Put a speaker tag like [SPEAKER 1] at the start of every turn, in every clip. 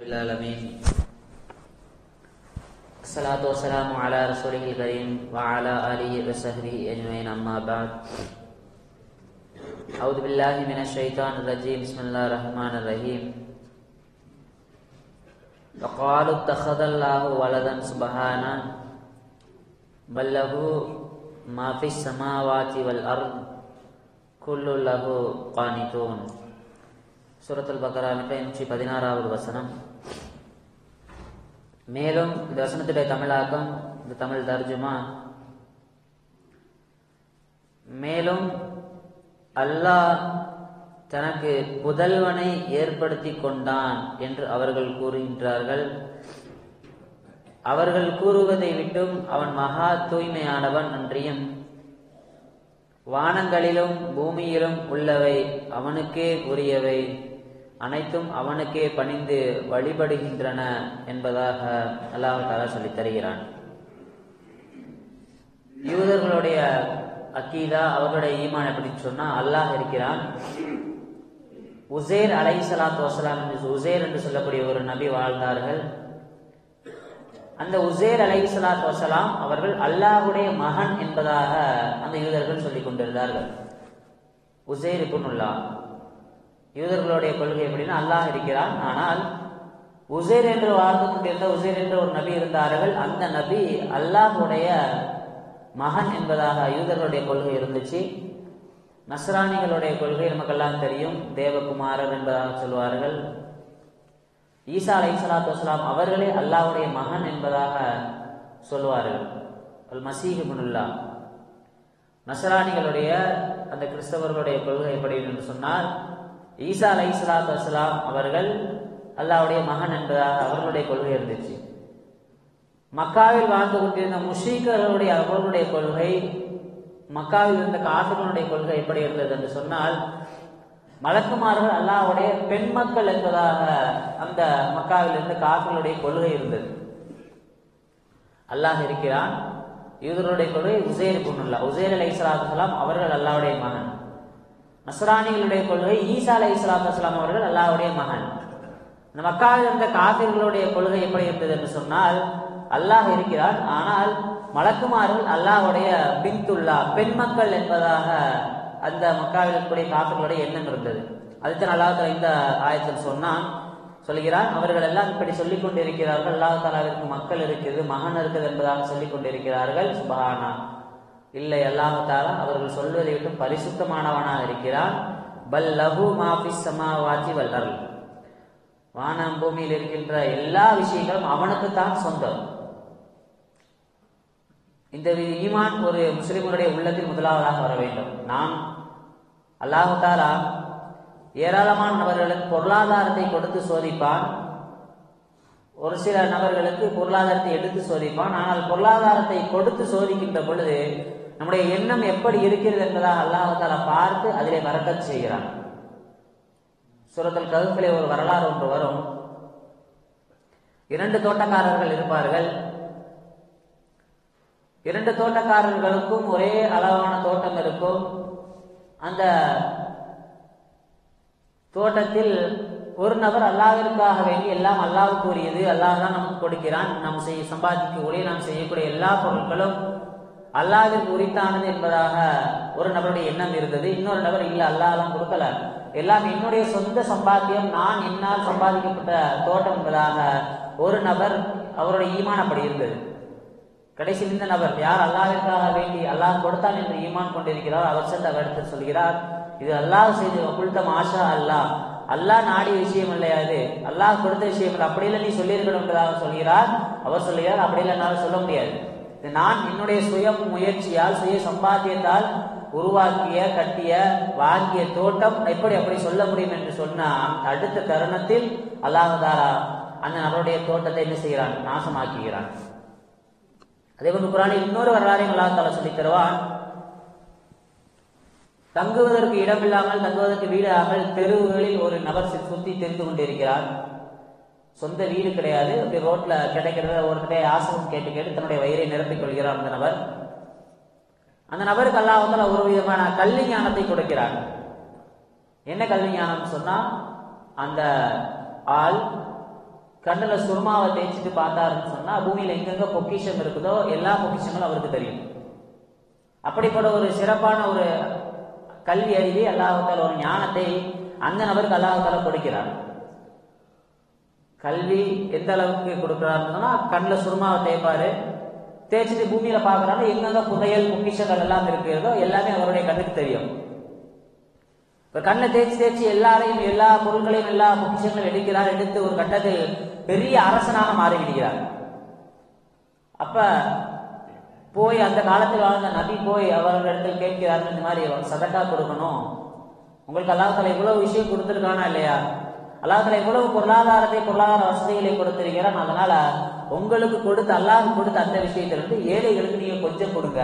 [SPEAKER 1] العالمين الصلاة والسلام على رسوله الكريم وعلى آله وصحبه أجمعين أما بعد أعوذ بالله من الشيطان الرجيم بسم الله الرحمن الرحيم وقالوا اتخذ الله ولدا سبحانه بل له ما في السماوات والأرض كل له قانتون சூரத்துல் பக்கரா நூற்றி பதினாறாவது வசனம் மேலும் இந்த வசனத்துடைய தமிழாக்கம் இந்த தமிழ் தர்ஜுமா மேலும் அல்லாஹ் தனக்கு புதல்வனை ஏற்படுத்தி கொண்டான் என்று அவர்கள் கூறுகின்றார்கள் அவர்கள் கூறுவதை விட்டும் அவன் மகா தூய்மையானவன் அன்றியும் வானங்களிலும் பூமியிலும் உள்ளவை அவனுக்கே உரியவை அனைத்தும் அவனுக்கே பணிந்து வழிபடுகின்றன என்பதாக அல்லாஹ் தாலா சொல்லித் தருகிறான் யூதர்களுடைய அக்கீதா அவர்களுடைய ஈமான் எப்படின்னு சொன்னா அல்லாஹ் இருக்கிறான் உசேர் அலை சலாத்து வசலாம் என்று உசேர் என்று சொல்லக்கூடிய ஒரு நபி வாழ்ந்தார்கள் அந்த உசேர் அலை சலாத் வசலாம் அவர்கள் அல்லாஹுடைய மகன் என்பதாக அந்த யூதர்கள் சொல்லிக் கொண்டிருந்தார்கள் உசேர் இப்புனுல்லா யூதர்களுடைய கொள்கை எப்படின்னா அல்லாஹ் இருக்கிறான் ஆனால் உசேர் என்று வாழ்ந்து கொண்டிருந்த உசேர் என்று ஒரு நபி இருந்தார்கள் அந்த நபி அல்லாஹுடைய மகன் என்பதாக யூதர்களுடைய கொள்கை இருந்துச்சு நஸ்ரானிகளுடைய கொள்கை நமக்கெல்லாம் தெரியும் தேவகுமாரர் என்பதாக சொல்வார்கள் ஈசா அலை சலாத்து வஸ்லாம் அவர்களே அல்லாவுடைய மகன் என்பதாக சொல்வார்கள் அல் மசீஹ் முனுல்லா நசராணிகளுடைய அந்த கிறிஸ்தவர்களுடைய கொள்கை எப்படி என்று சொன்னால் ஈசா அலை சலாத்து வஸ்லாம் அவர்கள் அல்லாவுடைய மகன் என்பதாக அவர்களுடைய கொள்கை இருந்துச்சு மக்காவில் வாழ்ந்து கொண்டிருந்த முஷீக்கர்களுடைய அவர்களுடைய கொள்கை மக்காவில் இருந்த காசுகளுடைய கொள்கை எப்படி இருந்தது என்று சொன்னால் மலக்குமார்கள் அல்லாவுடைய பெண் மக்கள் என்பதாக அந்த மக்காவில் இருந்து காஃபிகளுடைய கொள்கை இருந்தது அல்லாஹ் இருக்கிறான் யூதருடைய கொள்கை உசேர் பொண்ணுல்லா உசேர் அலை சலாத்துலாம் அவர்கள் அல்லாவுடைய மகன் நசரானிகளுடைய கொள்கை ஈசா அலை சலாத்துலாம் அவர்கள் அல்லாவுடைய மகன் இந்த மக்காவில் இருந்த காபிர்களுடைய கொள்கை எப்படி இருந்தது என்று சொன்னால் அல்லாஹ் இருக்கிறான் ஆனால் மலக்குமார்கள் அல்லாஹுடைய பின்துல்லா பெண் மக்கள் என்பதாக அந்த மக்காவில் இருக்கக்கூடிய காப்பிர்களுடைய எண்ணம் இருந்தது அதுதான் அல்லாஹ் இந்த ஆயத்தில் சொன்னான் சொல்கிறான் அவர்கள் எல்லாம் இப்படி சொல்லிக் கொண்டிருக்கிறார்கள் அல்லாஹ் தாலாவிற்கு மக்கள் இருக்குது மகன் இருக்குது என்பதாக சொல்லிக் கொண்டிருக்கிறார்கள் சுபஹானா இல்லை அல்லாஹ் தாலா அவர்கள் சொல்வதை விட்டு பரிசுத்தமானவனாக இருக்கிறான் பல் லஹு மாஃபிஸ் சமாவாச்சி வல் அருள் வானம் பூமியில் இருக்கின்ற எல்லா விஷயங்களும் அவனுக்கு தான் சொந்தம் இந்த ஈமான் ஒரு முஸ்லிம்களுடைய உள்ளத்தில் முதலாவதாக வர வேண்டும் நாம் அல்லாஹு தாலா ஏராளமான நபர்களுக்கு பொருளாதாரத்தை கொடுத்து சோதிப்பான் ஒரு சில நபர்களுக்கு பொருளாதாரத்தை எடுத்து சோதிப்பான் ஆனால் பொருளாதாரத்தை கொடுத்து சோதிக்கின்ற பொழுது நம்முடைய எண்ணம் எப்படி இருக்கிறது என்பதாக அல்லாஹு தாலா பார்த்து அதிலே வரக்கச் செய்கிறான் சுரத்தல் கருப்பிலே ஒரு வரலாறு ஒன்று வரும் இரண்டு தோட்டக்காரர்கள் இருப்பார்கள் இரண்டு தோட்டக்காரர்களுக்கும் ஒரே அளவான தோட்டம் இருக்கும் அந்த தோட்டத்தில் ஒரு நபர் அல்லாவிற்காக வேண்டி எல்லாம் அல்லாவுக்கு உரியது அல்லாஹ் தான் நமக்கு கொடுக்கிறான் நாம் செய்ய சம்பாதிக்கக்கூடிய நாம் செய்யக்கூடிய எல்லா பொருட்களும் அல்லாவிற்கு உரித்தானது என்பதாக ஒரு நபருடைய எண்ணம் இருந்தது இன்னொரு நபர் இல்லை அல்லாஹ் கொடுக்கல எல்லாம் என்னுடைய சொந்த சம்பாத்தியம் நான் என்னால் சம்பாதிக்கப்பட்ட தோட்டம் என்பதாக ஒரு நபர் அவருடைய ஈமான் அப்படி இருந்தது கடைசியில் இந்த நபர் யார் அல்லாவிற்காக வேண்டி அல்லாஹ் கொடுத்தான் என்று ஈமான் கொண்டிருக்கிறார் அவர் சென்று அவரிடத்தில் சொல்கிறார் இது அல்லாஹ் செய்து குழுத்தம் ஆஷா அல்லாஹ் அல்லாஹ் நாடிய விஷயம் இல்லையா இது அல்லாஹ் கொடுத்த விஷயம் இல்லை அப்படி இல்லை நீ சொல்லியிருக்கணும் என்பதாக சொல்கிறார் அவர் சொல்கிறார் அப்படி இல்லை என்னால் சொல்ல முடியாது இது நான் என்னுடைய சுய முயற்சியால் சுய சம்பாத்தியத்தால் உருவாக்கிய கட்டிய வாங்கிய தோட்டம் எப்படி அப்படி சொல்ல முடியும் என்று சொன்னா அடுத்த தருணத்தில் அல்லாஹாரா அந்த நபருடைய தோட்டத்தை என்ன செய்கிறான் நாசமாக்குகிறான் அதே போன்று குரானில் இன்னொரு வரலாறையும் அல்லாஹால சொல்லி தருவான் தங்குவதற்கு இடமில்லாமல் தங்குவதற்கு வீடாமல் தெருவுகளில் ஒரு நபர் சுத்தி தெரிந்து கொண்டிருக்கிறார் சொந்த வீடு கிடையாது அப்படி ரோட்ல கிடைக்கிறத ஒருத்தருடைய ஆசனம் கேட்டு கேட்டு தன்னுடைய வயிறை நிரப்பிக் கொள்கிறார் அந்த நபர் அந்த நபருக்கு அல்லாஹால ஒரு விதமான கல்வி ஞானத்தை கொடுக்கிறார் என்ன கல்வி ஞானம் சொன்னா அந்த ஆள் கண்ணுல சுருமாவை தேய்ச்சிட்டு பார்த்தாருன்னு சொன்னா பூமியில எங்கெங்க பொக்கிஷம் இருக்குதோ எல்லா பொக்கிஷங்களும் அவருக்கு தெரியும் அப்படிப்பட்ட ஒரு சிறப்பான ஒரு கல்வி அறிவை அல்லாஹால ஒரு ஞானத்தை அந்த நபருக்கு அல்லாஹால கொடுக்கிறார் கல்வி எந்த அளவுக்கு கொடுக்கிறாருன்னா கண்ணில் சுருமாவை தேய்ப்பாரு தேய்ச்சிட்டு பூமியில பாக்குறாங்க எங்கெங்க புதையல் பொக்கிஷங்கள் எல்லாம் இருக்கிறதோ எல்லாமே அவருடைய கண்ணுக்கு தெரியும் இப்ப கண்ணை தேய்ச்சி தேய்ச்சி எல்லாரையும் எல்லா பொருட்களையும் எல்லா பொக்கிஷங்களும் எடுக்கிறார் எடுத்து ஒரு கட்டத்தில் பெரிய அரசனாக மாறிவிடுகிறார் அப்ப போய் அந்த காலத்தில் வாழ்ந்த நபி போய் அவர்களிடத்தில் கேட்கிறார் இந்த மாதிரி சதக்கா கொடுக்கணும் உங்களுக்கு அல்லாஹால இவ்வளவு விஷயம் கொடுத்துருக்கானா இல்லையா அல்லாஹால இவ்வளவு பொருளாதாரத்தை பொருளாதார வசதிகளை கொடுத்திருக்கிறான் அதனால உங்களுக்கு கொடுத்த அல்லாஹ் கொடுத்த அந்த விஷயத்திலிருந்து ஏழைகளுக்கு நீங்க கொஞ்சம் கொடுங்க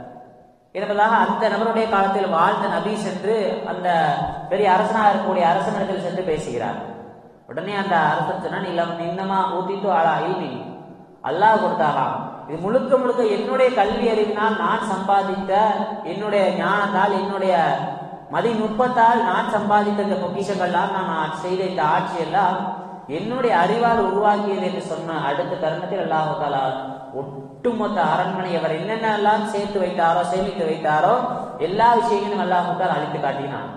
[SPEAKER 1] என்பதாக அந்த நபருடைய காலத்தில் வாழ்ந்த நபி சென்று அந்த பெரிய அரசனாக இருக்கக்கூடிய அரசனிடத்தில் சென்று பேசுகிறார் உடனே அந்த அரசன் சொன்னான் இல்லம் நின்னமா ஊத்திட்டு ஆளா இல்மி அல்லாஹ் கொடுத்தாராம் இது முழுக்க முழுக்க என்னுடைய கல்வி அறிவினால் நான் சம்பாதித்த என்னுடைய ஞானத்தால் என்னுடைய மதிநுட்பத்தால் நான் சம்பாதித்த இந்த பொக்கிஷங்கள்லாம் நான் செய்த இந்த ஆட்சி எல்லாம் என்னுடைய அறிவால் உருவாக்கியது என்று சொன்ன அடுத்த தருணத்தில் அல்லாஹு தாலா ஒட்டுமொத்த அரண்மனை அவர் என்னென்னலாம் சேர்த்து வைத்தாரோ சேமித்து வைத்தாரோ எல்லா விஷயங்களும் அல்லாஹு தாலா அழித்து காட்டினான்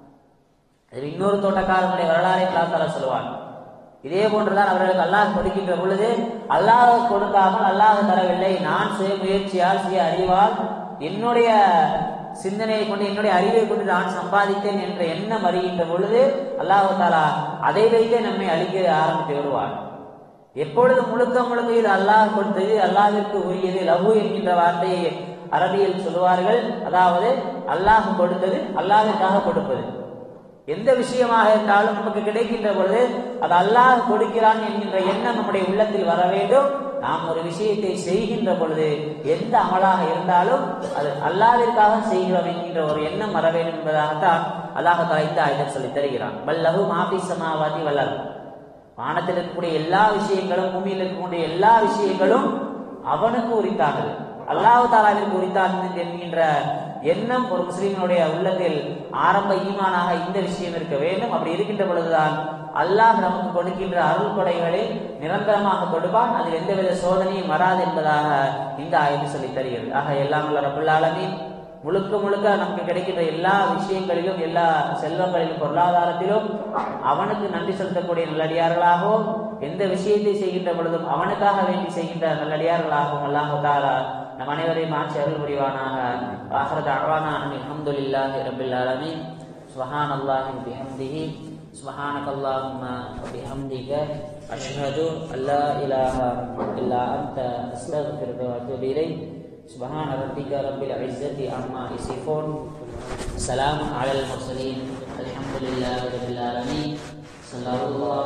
[SPEAKER 1] அதில் இன்னொரு தோட்டக்காரனுடைய வரலாறை அல்லாஹால சொல்லுவான் இதே போன்றுதான் அவர்களுக்கு அல்லாஹ் கொடுக்கின்ற பொழுது அல்லாஹ் கொடுக்காமல் அல்லாஹ் தரவில்லை நான் சுய முயற்சியால் சுய அறிவால் என்னுடைய சிந்தனையை கொண்டு என்னுடைய அறிவை கொண்டு நான் சம்பாதித்தேன் என்ற எண்ணம் அறிகின்ற பொழுது அல்லாஹு தாலா அதை வைத்தே நம்மை அழிக்க ஆரம்பித்து விடுவார் எப்பொழுது முழுக்க முழுக்க இது அல்லாஹ் கொடுத்தது அல்லாஹிற்கு உரியது லகு என்கின்ற வார்த்தையை அரபியில் சொல்லுவார்கள் அதாவது அல்லாஹ் கொடுத்தது அல்லாஹிற்காக கொடுப்பது எந்த விஷயமாக இருந்தாலும் நமக்கு கிடைக்கின்ற பொழுது அது அல்லாஹ் கொடுக்கிறான் என்கின்ற எண்ணம் நம்முடைய உள்ளத்தில் வர வேண்டும் நாம் ஒரு விஷயத்தை செய்கின்ற பொழுது எந்த அமலாக இருந்தாலும் அது அல்லாவிற்காக செய்கிறோம் என்கின்ற ஒரு எண்ணம் வர வேண்டும் என்பதாகத்தான் அல்லாஹால இந்த ஆயுதம் சொல்லி தருகிறான் வல்லகு மாபி சமாவாதி வல்லல் வானத்தில் இருக்கக்கூடிய எல்லா விஷயங்களும் பூமியில் இருக்கக்கூடிய எல்லா விஷயங்களும் அவனுக்கு உரித்தானது அல்லாஹு தாலாவிற்கு உரித்தானது என்கின்ற எண்ணம் ஒரு முஸ்லீமினுடைய உள்ளத்தில் ஆரம்ப ஈமானாக இந்த விஷயம் இருக்க வேண்டும் அப்படி இருக்கின்ற பொழுதுதான் அல்லாஹ் நமக்கு கொடுக்கின்ற அருள் கொடைகளை நிரந்தரமாக கொடுப்பான் அதில் எந்தவித சோதனையும் வராது என்பதாக இந்த ஆய்வு சொல்லி தருகிறது ஆக எல்லாம் உள்ள ரபுல்லாலமின் முழுக்க முழுக்க நமக்கு கிடைக்கின்ற எல்லா விஷயங்களிலும் எல்லா செல்வங்களிலும் பொருளாதாரத்திலும் அவனுக்கு நன்றி செலுத்தக்கூடிய நல்லடியார்களாகவும் எந்த விஷயத்தை செய்கின்ற பொழுதும் அவனுக்காக வேண்டி செய்கின்ற நல்லடியார்களாகவும் அல்லாஹு தாலா நம் அனைவரையும் ஆட்சி அருள் புரிவானாக ஆஹரத் அழ்வானா அல்ஹம்துலில்லாஹி ரபில் ஆலமீன் சுபஹான் அல்லாஹி பிஹம்திஹி سبحانك اللهم وبحمدك أشهد أن لا إله إلا أنت أستغفرك وأتوب إليك سبحان ربك رب العزة عما يصفون سلام على المرسلين الحمد لله رب العالمين صلى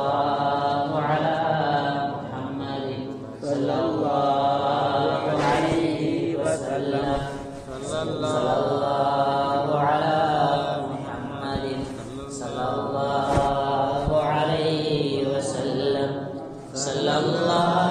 [SPEAKER 1] الله على محمد صلى الله عليه وسلم صلى الله على محمد صلى الله عليه وسلم صلى الله